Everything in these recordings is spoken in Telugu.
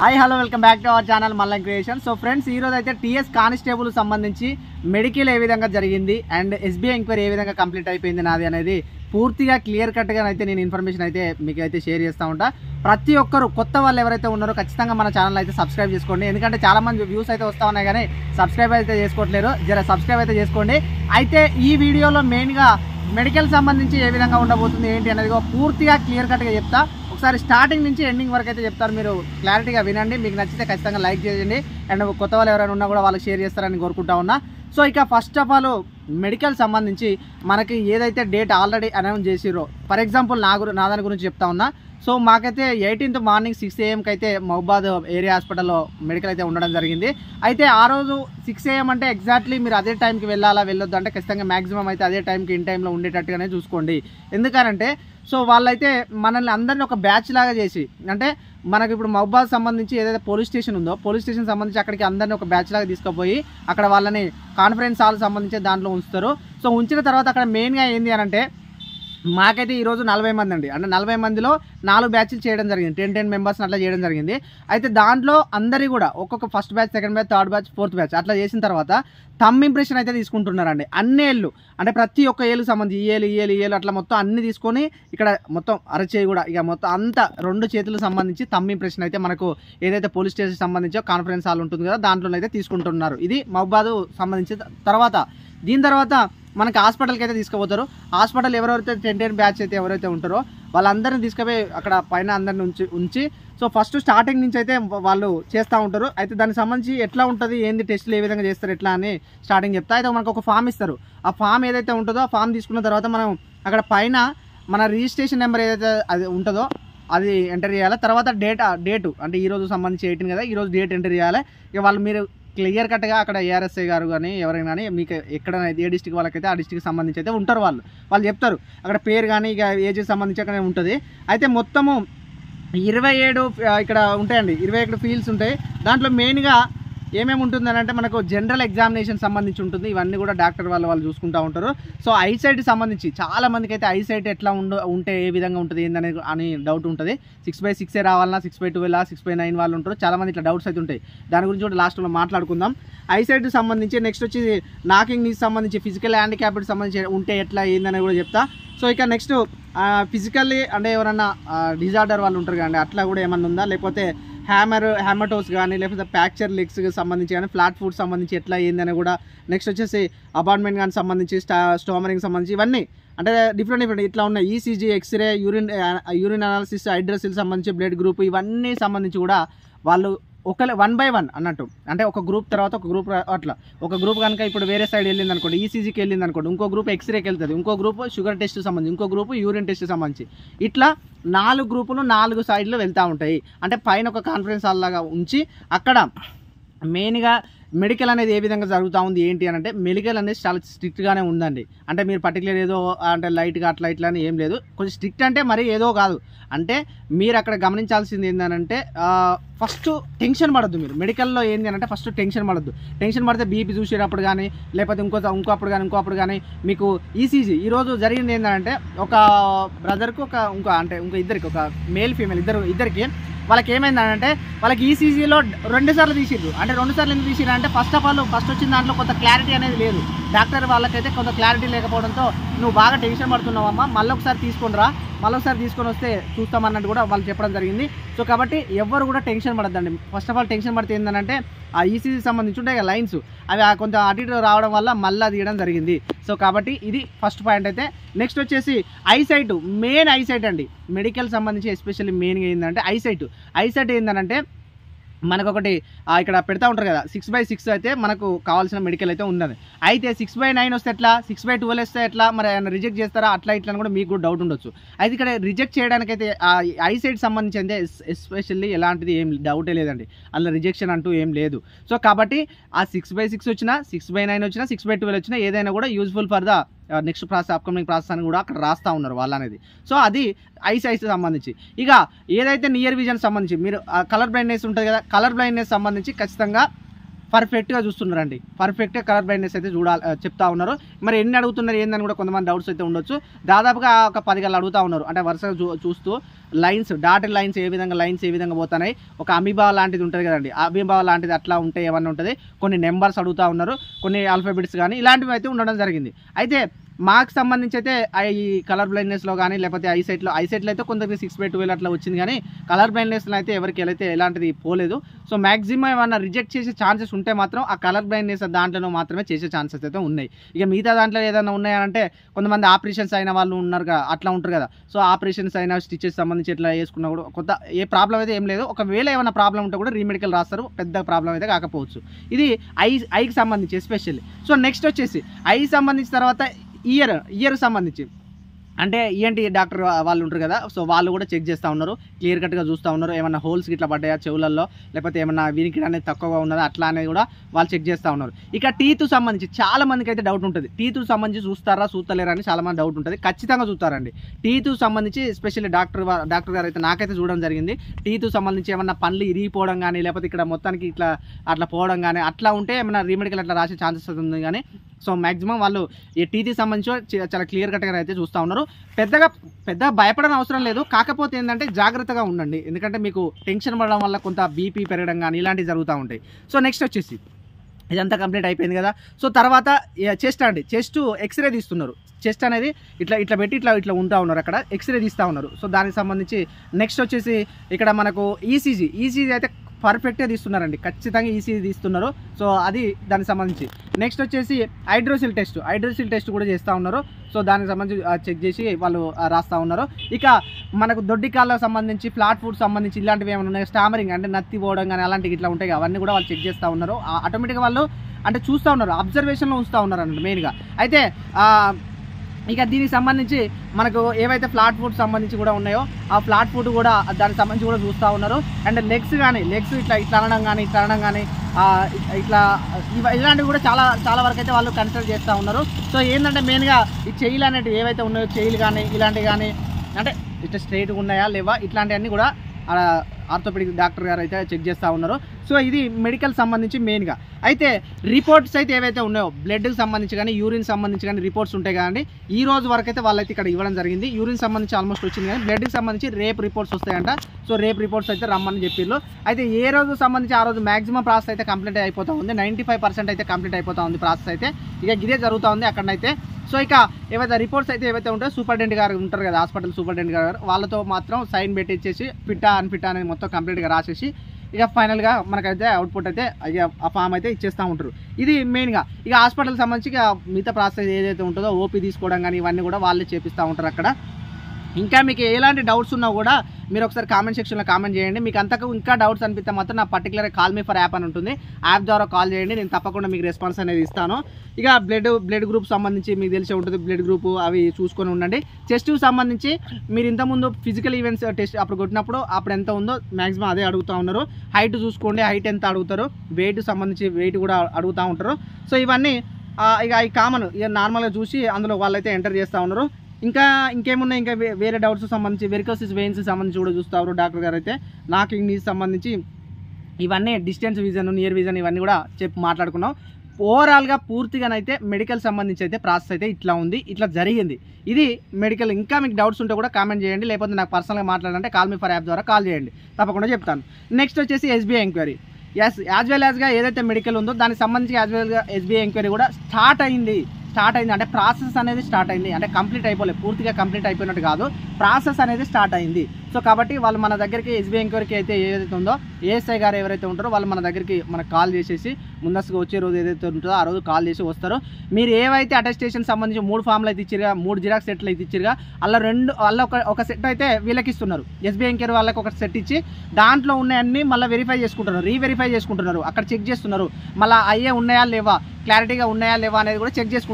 hi hello welcome back to our channel Mallam creation so friends ఈ రోజు అయితే టీఎస్ కానిస్టేబుల్ సంబంధించి మెడికల్ ఏ విధంగా జరిగింది అండ్ ఎస్బీఐ ఎంక్వైరీ ఏ విధంగా కంప్లీట్ అయిపోయింది నాది అనేది పూర్తిగా క్లియర్ కట్గా అయితే నేను ఇన్ఫర్మేషన్ అయితే మీకు అయితే షేర్ చేస్తూ ఉంటా ప్రతి ఒక్కరు కొత్త వాళ్ళు ఎవరైతే ఉన్నారో ఖచ్చితంగా మన ఛానల్ అయితే సబ్స్క్రైబ్ చేసుకోండి ఎందుకంటే చాలా మంది వ్యూస్ అయితే వస్తూ ఉన్నాయి కానీ సబ్స్క్రైబ్ అయితే చేసుకోవట్లేరు జర సబ్స్క్రైబ్ అయితే చేసుకోండి అయితే ఈ వీడియోలో మెయిన్గా మెడికల్ సంబంధించి ఏ విధంగా ఉండబోతుంది ఏంటి అనేది కూడా పూర్తిగా క్లియర్ కట్గా చెప్తా ఒకసారి స్టార్టింగ్ నుంచి ఎండింగ్ వరకు అయితే చెప్తారు మీరు క్లారిటీగా వినండి మీకు నచ్చితే ఖచ్చితంగా లైక్ చేయండి అండ్ కొత్త వాళ్ళు ఎవరైనా ఉన్నా కూడా వాళ్ళకి షేర్ చేస్తారని కోరుకుంటా ఉన్నా సో ఇక ఫస్ట్ ఆఫ్ ఆల్ మెడికల్ సంబంధించి మనకి ఏదైతే డేట్ ఆల్రెడీ అనౌన్స్ చేసిరో ఫర్ ఎగ్జాంపుల్ నా గురి నా దాని గురించి చెప్తా ఉన్నా సో మాకైతే ఎయిటీన్త్ మార్నింగ్ సిక్స్ ఏఎంకి అయితే మహబాద్ ఏరియా హాస్పిటల్లో మెడికల్ అయితే ఉండడం జరిగింది అయితే ఆ రోజు సిక్స్ ఏఎం అంటే ఎగ్జాక్ట్లీ మీరు అదే టైంకి వెళ్ళాలా వెళ్ళొద్దు అంటే ఖచ్చితంగా మాక్సిమం అయితే అదే టైంకి ఇన్ టైంలో ఉండేటట్టుగానే చూసుకోండి ఎందుకనంటే సో వాళ్ళైతే మనల్ని అందరినీ ఒక బ్యాచ్ లాగా చేసి అంటే మనకి ఇప్పుడు మహబాద్ సంబంధించి ఏదైతే పోలీస్ స్టేషన్ ఉందో పోలీస్ స్టేషన్ సంబంధించి అక్కడికి అందరినీ ఒక బ్యాచ్ లాగా తీసుకుపోయి అక్కడ వాళ్ళని కాన్ఫరెన్స్ హాల్ సంబంధించి దాంట్లో ఉంచుతారు సో ఉంచిన తర్వాత అక్కడ మెయిన్గా ఏంది అని అంటే మాకైతే ఈరోజు నలభై మంది అండి అంటే నలభై మందిలో నాలుగు బ్యాచ్లు చేయడం జరిగింది టెన్ టెన్ మెంబర్స్ అట్లా చేయడం జరిగింది అయితే దాంట్లో అందరి కూడా ఒక్కొక్క first batch second batch third batch fourth batch అట్లా చేసిన తర్వాత తమ్ ఇంప్రెషన్ అయితే తీసుకుంటున్నారండి అన్ని ఏళ్ళు అంటే ప్రతి ఒక్క ఏళ్ళు సంబంధించి ఈ ఏళ్ళు ఈ ఏళ్ళు ఈ ఏళ్ళు అట్లా మొత్తం అన్ని తీసుకొని ఇక్కడ మొత్తం అరచేయి కూడా ఇక మొత్తం అంతా రెండు చేతులకు సంబంధించి తమ్ ఇంప్రెషన్ అయితే మనకు ఏదైతే పోలీస్ స్టేషన్ సంబంధించో కాన్ఫరెన్స్ హాల్ ఉంటుంది కదా దాంట్లో అయితే తీసుకుంటున్నారు ఇది మహబాదు సంబంధించి తర్వాత దీని తర్వాత మనకి హాస్పిటల్కి అయితే తీసుకుపోతారు హాస్పిటల్ ఎవరెవరైతే టెన్ టెన్ బ్యాచ్ అయితే ఎవరైతే ఉంటారో వాళ్ళందరినీ తీసుకుపోయి అక్కడ పైన అందరిని ఉంచి ఉంచి సో ఫస్ట్ స్టార్టింగ్ నుంచి అయితే వాళ్ళు చేస్తూ ఉంటారు అయితే దానికి సంబంధించి ఎట్లా ఉంటుంది ఏంది టెస్టులు ఏ విధంగా చేస్తారు ఎట్లా అని స్టార్టింగ్ చెప్తా అయితే మనకు ఒక ఫామ్ ఇస్తారు ఆ ఫామ్ ఏదైతే ఉంటుందో ఆ ఫామ్ తీసుకున్న తర్వాత మనం అక్కడ పైన మన రిజిస్ట్రేషన్ నెంబర్ ఏదైతే అది ఉంటుందో అది ఎంటర్ చేయాలి తర్వాత డేట్ డేటు అంటే ఈ రోజు సంబంధించి ఎయిటీన్ కదా ఈ రోజు డేట్ ఎంటర్ చేయాలి ఇక వాళ్ళు మీరు క్లియర్ కట్గా అక్కడ ఏఆర్ఎస్ఐ గారు కానీ ఎవరైనా కానీ మీకు ఎక్కడ ఏ డిస్టిక్ వాళ్ళకైతే ఆ డిస్టిక్ సంబంధించి అయితే ఉంటారు వాళ్ళు వాళ్ళు చెప్తారు అక్కడ పేరు కానీ ఇక ఏజ్కి సంబంధించి అక్కడ ఉంటుంది అయితే మొత్తము ఇరవై ఏడు ఆ, ఇక్కడ ఉంటాయండి ఇరవై ఏడు ఫీల్డ్స్ ఉంటాయి దాంట్లో మెయిన్గా ఏమేమి ఉంటుందని అంటే మనకు జనరల్ ఎగ్జామినేషన్ సంబంధించి ఉంటుంది ఇవన్నీ కూడా డాక్టర్ వాళ్ళు వాళ్ళు చూసుకుంటూ ఉంటారు సో ఐసైట్ సంబంధించి చాలా మందికి అయితే ఐసైట్ ఎట్లా ఉండ ఉంటే ఏ విధంగా ఉంటుంది ఏందని అని డౌట్ ఉంటుంది సిక్స్ బై సిక్సే రావాలన్నా six by twelve six by nine వాళ్ళు ఉంటారు చాలా మంది ఇట్లా డౌట్స్ అయితే ఉంటాయి దాని గురించి కూడా లాస్ట్లో మాట్లాడుకుందాం ఐసైట్ సంబంధించి నెక్స్ట్ వచ్చి నాకింగ్ నీస్ సంబంధించి ఫిజికల్ హ్యాండిక్యాప్డ్ సంబంధించి ఉంటే ఎట్లా ఏందని కూడా చెప్తా సో ఇక నెక్స్ట్ ఫిజికల్లీ అంటే ఎవరన్నా డిజార్డర్ వాళ్ళు ఉంటారు కానీ అట్లా కూడా ఏమన్నా ఉందా లేకపోతే హ్యామర్ హ్యామటోస్ కానీ లేకపోతే ప్యాక్చర్ లెగ్స్కి సంబంధించి కానీ ఫ్లాట్ ఫుడ్ సంబంధించి ఎట్లా ఏందని కూడా నెక్స్ట్ వచ్చేసి అపార్ట్మెంట్ కానీ సంబంధించి స్టా స్టోమరింగ్ సంబంధించి ఇవన్నీ అంటే డిఫరెంట్ డిఫరెంట్ ఇట్లా ఉన్నాయి ECG X ray urine urine analysis hydrocele సంబంధించి బ్లడ్ గ్రూప్ ఇవన్నీ సంబంధించి కూడా వాళ్ళు ఒక వన్ బై వన్ అన్నట్టు అంటే ఒక గ్రూప్ తర్వాత ఒక గ్రూప్ అట్లా ఒక గ్రూప్ కనుక ఇప్పుడు వేరే సైడ్ వెళ్ళింది అనుకోండి ఈసీజీకి వెళ్ళింది అనుకోండి ఇంకో గ్రూప్ ఎక్స్రేకి వెళ్తుంది ఇంకో గ్రూప్ షుగర్ టెస్ట్ సంబంధించి ఇంకో గ్రూప్ యూరిన్ టెస్ట్ సంబంధించి ఇట్లా నాలుగు గ్రూపులు నాలుగు సైడ్లు వెళ్తూ ఉంటాయి అంటే పైన ఒక కాన్ఫరెన్స్ హాల్ లాగా ఉంచి అక్కడ మెయిన్గా మెడికల్ అనేది ఏ విధంగా జరుగుతూ ఉంది ఏంటి అని అంటే మెడికల్ అనేది చాలా స్ట్రిక్ట్గానే ఉందండి అంటే మీరు పర్టికులర్ ఏదో అంటే లైట్గా అట్లా ఇట్లా అని ఏం లేదు కొంచెం స్ట్రిక్ట్ అంటే మరి ఏదో కాదు అంటే మీరు అక్కడ గమనించాల్సింది ఏంటంటే ఫస్ట్ టెన్షన్ పడద్దు మీరు మెడికల్లో ఏంటి అని అంటే ఫస్ట్ టెన్షన్ పడద్దు టెన్షన్ పడితే బీపీ చూసేటప్పుడు కానీ లేకపోతే ఇంకో ఇంకోప్పుడు కానీ ఇంకోప్పుడు కానీ మీకు ఈసీజీ ఈరోజు జరిగింది ఏంటంటే ఒక బ్రదర్కి ఒక ఇంకో అంటే ఇంకో ఇద్దరికి ఒక మేల్ ఫీమేల్ ఇద్దరు ఇద్దరికి వాళ్ళకి ఏమైందంటే వాళ్ళకి ఈసీజీలో రెండు సార్లు తీసిర్రు అంటే రెండు సార్లు ఎందుకు తీసిర్రు అంటే ఫస్ట్ ఆఫ్ ఆల్ ఫస్ట్ వచ్చిన దాంట్లో కొంత క్లారిటీ అనేది లేదు డాక్టర్ వాళ్ళకైతే కొంత క్లారిటీ లేకపోవడంతో నువ్వు బాగా టెన్షన్ పడుతున్నావమ్మా మళ్ళీ ఒకసారి తీసుకొని రా మళ్ళీ ఒకసారి తీసుకొని వస్తే చూస్తామన్నట్టు కూడా వాళ్ళు చెప్పడం జరిగింది సో కాబట్టి ఎవ్వరు కూడా టెన్షన్ పడద్దండి ఫస్ట్ ఆఫ్ ఆల్ టెన్షన్ పడితే ఏంటంటే ఆ ఈసీజీ సంబంధించి ఉంటాయి కదా లైన్స్ అవి ఆ కొంచెం అటు ఇటు రావడం వల్ల మళ్ళీ తీయడం జరిగింది సో కాబట్టి ఇది ఫస్ట్ పాయింట్ అయితే నెక్స్ట్ వచ్చేసి ఐసైట్ మెయిన్ ఐసైట్ అండి మెడికల్ సంబంధించి ఎస్పెషల్లీ మెయిన్గా ఏంటంటే ఐసైట్ ఐసైట్ ఏంటంటే మనకు ఒకటి ఆ, ఇక్కడ పెడతా ఉంటారు కదా సిక్స్ బై సిక్స్ అయితే మనకు కావాల్సిన మెడికల్ అయితే ఉన్నది అయితే సిక్స్ బై నైన్ వస్తే ఎట్లా సిక్స్ బై ట్వెల్వ్ వస్తే ఎట్లా మరి ఆయన రిజెక్ట్ చేస్తారా అట్లా ఇట్లా అని కూడా మీకు కూడా డౌట్ ఉండొచ్చు అయితే ఇక్కడ రిజెక్ట్ చేయడానికైతే ఆ ఐసైట్ సంబంధించి అయితే ఎస్పెషల్లీ ఎలాంటిది ఏం డౌటే లేదండి అందులో రిజెక్షన్ అంటూ ఏం లేదు సో కాబట్టి ఆ సిక్స్ బై సిక్స్ వచ్చినా సిక్స్ బై నైన్ వచ్చినా సిక్స్ బై ట్వెల్వ్ వచ్చినా ఏదైనా కూడా useful for the next process upcoming process అని కూడా అక్కడ రాస్తా ఉన్నారు వాళ్ళు అనేది సో అది ఐస్ ఐస్ సంబంధించి ఇక ఏదైతే నియర్ విజన్ సంబంధించి మీరు కలర్ బ్లైండ్నెస్ ఉంటుంది కదా కలర్ బ్లైండ్నెస్ సంబంధించి ఖచ్చితంగా పర్ఫెక్ట్గా చూస్తున్నారండి పర్ఫెక్ట్గా కలర్ బ్లైండ్నెస్ అయితే చూడాలి ఆ, చెప్తా ఉన్నారు మరి ఎన్ని అడుగుతున్నారు ఏందని కూడా కొంతమంది డౌట్స్ అయితే ఉండొచ్చు దాదాపుగా ఒక పది గళ్ళు అడుగుతా ఉన్నారు అంటే వరుసగా చూ చూస్తూ లైన్స్ డాటెడ్ లైన్స్ ఏ విధంగా లైన్స్ ఏ విధంగా పోతున్నాయి ఒక అమీబా లాంటిది ఉంటుంది కదండి అమీబా లాంటిది అట్లా ఉంటే ఏమన్నా ఉంటుంది కొన్ని నెంబర్స్ అడుగుతా ఉన్నారు కొన్ని ఆల్ఫాబెట్స్ కానీ ఇలాంటివి అయితే ఉండడం జరిగింది అయితే మాకు సంబంధించి అయితే ఐ కలర్ బ్లైండ్నెస్లో కానీ లేకపోతే ఐసైట్లో ఐసైట్లో అయితే కొందరికి సిక్స్ బై ట్వెల్వ్ అట్లా వచ్చింది కానీ కలర్ బ్లైండ్నెస్లో అయితే ఎవరికి అయితే ఎలాంటిది పోలేదు సో మ్యాక్సిమం ఏమన్నా రిజెక్ట్ చేసే ఛాన్సెస్ ఉంటే మాత్రం ఆ కలర్ బ్లైండ్నెస్ దాంట్లో మాత్రమే చేసే ఛాన్సెస్ అయితే ఉన్నాయి ఇక మిగతా దాంట్లో ఏదైనా ఉన్నాయంటే కొంతమంది ఆపరేషన్స్ అయిన వాళ్ళు ఉన్నారు కదా అట్లా ఉంటారు కదా సో ఆపరేషన్స్ అయినా స్టిచెస్ సంబంధించి ఎట్లా వేసుకున్నా కూడా కొత్త ఏ ప్రాబ్లం అయితే ఏం లేదు ఒకవేళ ఏమైనా ప్రాబ్లం ఉంటే కూడా రీమెడికల్ రాస్తారు పెద్ద ప్రాబ్లం అయితే కాకపోవచ్చు ఇది ఐ ఐకి సంబంధించి ఎస్పెషల్లీ సో నెక్స్ట్ వచ్చేసి ఐ సంబంధించి తర్వాత ఇయర్ ఇయర్ సంబంధించి అంటే ఈఎన్టీ డాక్టర్ వాళ్ళు ఉంటారు కదా సో వాళ్ళు కూడా చెక్ చేస్తూ ఉన్నారు క్లియర్ కట్గా చూస్తూ ఉన్నారు ఏమన్నా హోల్స్ ఇట్లా పడ్డాయా చెవులలో లేకపోతే ఏమన్నా వినికిడి అనేది తక్కువగా ఉన్నదా అట్లా అనేది కూడా వాళ్ళు చెక్ చేస్తూ ఉన్నారు ఇక టీత్ సంబంధించి చాలా మందికి అయితే డౌట్ ఉంటుంది టీత్ సంబంధించి చూస్తారా చూస్తలేరా అని చాలా మంది డౌట్ ఉంటుంది ఖచ్చితంగా చూస్తారండి టీత్ సంబంధించి ఎస్పెషల్లీ డాక్టర్ వా- డాక్టర్ గారు అయితే నాకైతే చూడడం జరిగింది టీత్ సంబంధించి ఏమన్నా పనులు ఇరిగిపోవడం కానీ లేకపోతే ఇక్కడ మొత్తానికి ఇట్లా అట్లా పోవడం కానీ అట్లా ఉంటే ఏమైనా రీమెడికల్ అట్లా రాసే ఛాన్సెస్ ఉంది కానీ సో మాక్సిమం వాళ్ళు ఈ టీతీ సంబంధించి చ- చాలా క్లియర్ కట్గా అయితే చూస్తూ ఉన్నారు పెద్దగా పెద్దగా భయపడని అవసరం లేదు కాకపోతే ఏంటంటే జాగ్రత్తగా ఉండండి ఎందుకంటే మీకు టెన్షన్ పడడం వల్ల కొంత బీపీ పెరగడం కానీ ఇలాంటివి జరుగుతూ ఉంటాయి సో నెక్స్ట్ వచ్చేసి ఇదంతా కంప్లీట్ అయిపోయింది కదా సో తర్వాత చెస్ట్ అండి చెస్ట్ ఎక్స్రే తీస్తున్నారు చెస్ట్ అనేది ఇట్లా ఇట్లా పెట్టి ఇట్లా ఇట్లా ఉంటా ఉన్నారు అక్కడ ఎక్స్రే తీస్తూ ఉన్నారు సో దానికి సంబంధించి నెక్స్ట్ వచ్చేసి ఇక్కడ మనకు ఈసీజీ ఈసీజీ అయితే పర్ఫెక్ట్గా తీస్తున్నారండి ఖచ్చితంగా ఈసీజీ తీస్తున్నారు సో అది దానికి సంబంధించి నెక్స్ట్ వచ్చేసి హైడ్రోసిల్ టెస్ట్ హైడ్రోసిల్ టెస్ట్ కూడా చేస్తూ ఉన్నారు సో దానికి సంబంధించి చెక్ చేసి వాళ్ళు ఆ, రాస్తా ఉన్నారు ఇక మనకు దొడ్డి కాళ్ళకు సంబంధించి ఫ్లాట్ ఫుడ్ సంబంధించి ఇలాంటివి ఏమైనా ఉన్నాయి స్టామరింగ్ అంటే నత్తి పోవడం కానీ అలాంటివి ఇట్లా ఉంటాయి కదా, అవన్నీ కూడా వాళ్ళు చెక్ చేస్తూ ఉన్నారు ఆటోమేటిక్గా వాళ్ళు అంటే చూస్తూ ఉన్నారు అబ్జర్వేషన్లో ఉంచుతూ ఉన్నారు అన్నమాట మెయిన్గా అయితే ఆ, ఇక దీనికి సంబంధించి మనకు ఏవైతే ఫ్లాట్ ఫుడ్ సంబంధించి కూడా ఉన్నాయో ఆ ఫ్లాట్ ఫుడ్ కూడా దానికి సంబంధించి కూడా చూస్తూ ఉన్నారు అండ్ లెగ్స్ కానీ లెగ్స్ ఇట్లా ఇట్లా అనడం కానీ ఇట్లా అనడం కానీ ఆ, ఇట్లా ఇవ- ఇలాంటివి కూడా చాలా చాలా వరకు అయితే వాళ్ళు కన్సిడర్ చేస్తూ ఉన్నారు సో ఏంటంటే మెయిన్గా ఈ చెయ్యిలు అనేటివి ఏవైతే ఉన్నాయో చెయ్యిలు కానీ ఇలాంటివి కానీ అంటే ఇట్లా స్ట్రైట్గా ఉన్నాయా లేవా ఇట్లాంటివన్నీ కూడా ఆర్థోపెడిక్ డాక్టర్ గారు అయితే చెక్ చేస్తూ ఉన్నారు సో ఇది మెడికల్ సంబంధించి మెయిన్గా అయితే రిపోర్ట్స్ అయితే ఏవైతే ఉన్నాయో బ్లడ్కి సంబంధించి కానీ యూరిన్ సంబంధించి కానీ రిపోర్ట్స్ ఉంటాయి కదండి ఈ రోజు వరకు అయితే వాళ్ళైతే ఇక్కడ ఇవ్వడం జరిగింది యూరిన్ సంబంధించి ఆల్మోస్ట్ వచ్చింది కానీ బ్లడ్కి సంబంధించి రేపు రిపోర్ట్స్ వస్తాయంట సో రేపు రిపోర్ట్స్ అయితే రమ్మని చెప్పిర్రు అయితే ఏ రోజు సంబంధించి ఆ రోజు మాక్సిమం ప్రాసెస్ అయితే కంప్లీట్ అయిపోతా ఉంది నైంటీ ఫైవ్ పర్సెంట్ అయితే కంప్లీట్ అయిపోతా ఉంది ప్రాసెస్ అయితే ఇక ఇదే జరుగుతూ ఉంది అక్కడనైతే సో ఇక ఏవైతే రిపోర్ట్స్ అయితే ఏవైతే ఉంటాయో సూపరింటెండెంట్ గారు ఉంటారు కదా హాస్పిటల్ సూపరింటెండెంట్ గారు వాళ్ళతో మాత్రం సైన్ పెట్టించేసి ఫిట్టా అన్ఫిట్టా అనేది మొత్తం కంప్లీట్గా రాసేసి ఇక ఫైనల్గా మనకైతే అవుట్పుట్ అయితే ఇక ఆ ఫామ్ అయితే ఇచ్చేస్తూ ఉంటారు ఇది మెయిన్గా ఇక హాస్పిటల్ సంబంధించి ఇక మిగతా ప్రాసెస్ ఏదైతే ఉంటుందో ఓపీ తీసుకోవడం కానీ ఇవన్నీ కూడా వాళ్ళే చేపిస్తూ ఉంటారు అక్కడ ఇంకా మీకు ఎలాంటి డౌట్స్ ఉన్నా కూడా మీరు ఒకసారి కామెంట్ సెక్షన్లో కామెంట్ చేయండి మీకు అంతకు ఇంకా డౌట్స్ అనిపిస్తే మాత్రం నా particular call me for app అని ఉంటుంది యాప్ ద్వారా కాల్ చేయండి నేను తప్పకుండా మీకు రెస్పాన్స్ అనేది ఇస్తాను ఇక బ్లడ్ బ్లడ్ గ్రూప్ సంబంధించి మీకు తెలిసే ఉంటుంది బ్లడ్ గ్రూప్ అవి చూసుకొని ఉండండి చెస్ట్ సంబంధించి మీరు ఇంతకుముందు ఫిజికల్ ఈవెంట్స్ టెస్ట్ అప్పుడు కొట్టినప్పుడు అప్పుడు ఎంత ఉందో మాక్సిమం అదే అడుగుతూ ఉన్నారు హైట్ చూసుకోండి హైట్ ఎంత అడుగుతారు వెయిట్ సంబంధించి వెయిట్ కూడా అడుగుతూ ఉంటారు సో ఇవన్నీ ఆ, ఇక ఈ కామన్ ఇక నార్మల్గా చూసి అందులో వాళ్ళైతే ఎంటర్ చేస్తూ ఉన్నారు ఇంకా ఇంకేమున్నాయి ఇంకా వే- వేరే డౌట్స్ సంబంధించి వెరికోసిస్ వెయిన్స్ సంబంధించి కూడా చూస్తారు డాక్టర్ గారు అయితే నాకింగ్ నీస్ సంబంధించి ఇవన్నీ డిస్టెన్స్ విజన్ నియర్ విజన్ ఇవన్నీ కూడా చెప్పి మాట్లాడుకున్నాం ఓవరాల్గా పూర్తిగానైతే మెడికల్ సంబంధించి అయితే ప్రాసెస్ అయితే ఇట్లా ఉంది ఇట్లా జరిగింది ఇది మెడికల్ ఇంకా మీకు డౌట్స్ ఉంటే కూడా కామెంట్ చేయండి లేకపోతే నాకు పర్సనల్గా మాట్లాడాలంటే కాల్ మీ ఫర్ యాప్ ద్వారా కాల్ చేయండి తప్పకుండా చెప్తాను నెక్స్ట్ వచ్చేసి ఎస్బీఐ ఎంక్వైరీ ఎస్ యాజ్ వెల్ యాజ్గా ఏదైతే మెడికల్ ఉందో దానికి సంబంధించి యాజ్ వెల్గా ఎస్బీఐ ఎంక్వైరీ కూడా స్టార్ట్ అయింది స్టార్ట్ అయింది అంటే ప్రాసెస్ అనేది స్టార్ట్ అయింది అంటే కంప్లీట్ అయిపోలేదు పూర్తిగా కంప్లీట్ అయిపోయినట్టు కాదు ప్రాసెస్ అనేది స్టార్ట్ అయింది సో కాబట్టి వాళ్ళు మన దగ్గరికి ఎస్బీఐ ఎంక్వైరీకి అయితే ఏదైతే ఉందో ఏఎస్ఐ గారు ఎవరైతే ఉంటారో వాళ్ళు మన దగ్గరికి మనకు కాల్ చేసేసి ముందస్తుగా వచ్చే రోజు ఏదైతే ఉంటుందో ఆ రోజు కాల్ చేసి వస్తారు మీరు ఏవైతే అటెస్టేషన్ సంబంధించి మూడు ఫామ్లు అయితే ఇచ్చిరుగా మూడు జిరాక్స్ సెట్లు అయితే ఇచ్చిరుగా అలా రెండు అలా ఒక ఒక సెట్ అయితే వీళ్ళకి ఇస్తున్నారు ఎస్బీఐ ఎంక్వైరీ వాళ్ళకి ఒక సెట్ ఇచ్చి దాంట్లో ఉన్నాయన్నీ మళ్ళీ వెరిఫై చేసుకుంటున్నారు రీవెరిఫై చేసుకుంటున్నారు అక్కడ చెక్ చేస్తున్నారు మళ్ళీ అయ్యే ఉన్నాయా లేవా క్లారిటీగా ఉన్నాయా లేవా అనేది కూడా చెక్ చేసుకుంటున్నారు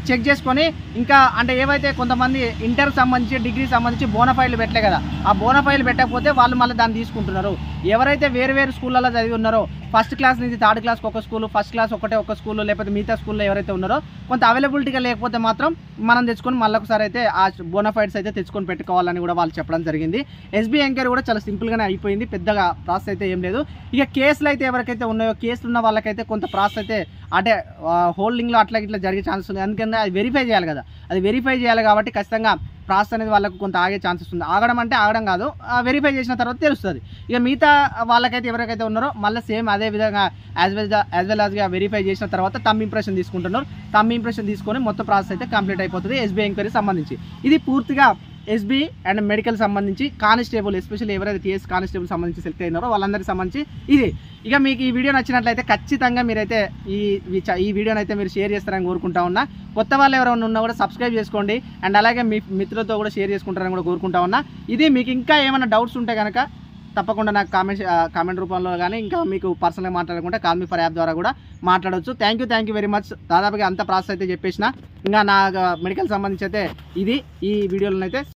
చెక్ చేసుకొని ఇంకా అంటే ఏవైతే కొంతమంది ఇంటర్ సంబంధించి డిగ్రీ సంబంధించి బోనఫైలు పెట్టలే కదా ఆ బోనఫైలు పెట్టకపోతే వాళ్ళు మళ్ళీ దాన్ని తీసుకుంటున్నారు ఎవరైతే వేరు వేరు స్కూళ్ళలో చదివి ఉన్నారో ఫస్ట్ క్లాస్ నుంచి థర్డ్ క్లాస్కి ఒక స్కూల్ ఫస్ట్ క్లాస్ ఒకటే ఒక స్కూల్ లేకపోతే మిగతా స్కూల్లో ఎవరైతే ఉన్నారో కొంత అవైలబిలిటీగా లేకపోతే మాత్రం మనం తెచ్చుకొని మళ్ళీ ఒకసారి అయితే ఆ బోనఫైడ్స్ అయితే తెచ్చుకొని పెట్టుకోవాలని కూడా వాళ్ళు చెప్పడం జరిగింది ఎస్బీ ఎంక్వైరీ కూడా చాలా సింపుల్గానే అయిపోయింది పెద్దగా ప్రాసెస్ అయితే ఏం లేదు ఇక కేసులు అయితే ఎవరికైతే ఉన్నాయో కేసులు ఉన్న వాళ్ళకైతే కొంత ప్రాసెస్ అయితే అంటే హోల్డింగ్లో అట్లా ఇట్లా జరిగే ఛాన్స్ ఉంది అందుకని అది వెరిఫై చేయాలి కదా అది వెరిఫై చేయాలి కాబట్టి ఖచ్చితంగా ప్రాసెస్ అనేది వాళ్ళకు కొంత ఆగే ఛాన్సెస్ ఉంది ఆగడం అంటే ఆగడం కాదు వెరిఫై చేసిన తర్వాత తెలుస్తుంది ఇక మిగతా వాళ్ళకైతే ఎవరికైతే ఉన్నారో మళ్ళీ సేమ్ అదే విధంగా యాజ్ వెల్ యాజ్ వెల్ యాజ్గా వెరిఫై చేసిన తర్వాత తమ్ ఇంప్రెషన్ తీసుకుంటున్నారు తమ్ ఇంప్రెషన్ తీసుకొని మొత్తం ప్రాసెస్ అయితే కంప్లీట్ అయిపోతుంది ఎస్బీఐ ఎంక్వైరీ సంబంధించి ఇది పూర్తిగా ఎస్బీ అండ్ మెడికల్ సంబంధించి కానిస్టేబుల్ ఎస్పెషల్లీ ఎవరైతే టీఎస్ కానిస్టేబుల్ సంబంధించి సెలెక్ట్ అయినారో వాళ్ళందరికీ సంబంధించి ఇది ఇక మీకు ఈ వీడియో నచ్చినట్లయితే ఖచ్చితంగా మీరైతే ఈ ఈ చ- ఈ వీడియోని అయితే మీరు షేర్ చేస్తారని కోరుకుంటా ఉన్నా కొత్త వాళ్ళు ఎవరైనా ఉన్నా కూడా సబ్స్క్రైబ్ చేసుకోండి అండ్ అలాగే మీ మిత్రులతో కూడా షేర్ చేసుకుంటారని కూడా కోరుకుంటా ఉన్నా ఇది మీకు ఇంకా ఏమైనా డౌట్స్ ఉంటే కనుక తప్పకుండా నాకు కామెంట్ కామెంట్ రూపంలో కానీ ఇంకా మీకు పర్సనల్గా మాట్లాడకుండా కాల్ మీ ఫర్ యాప్ ద్వారా కూడా మాట్లాడవచ్చు thank you thank you very much దాదాపుగా అంత ప్రాసెస్ అయితే చెప్పేసిన ఇంకా నా మెడికల్ సంబంధించి అయితే ఇది ఈ వీడియోలో అయితే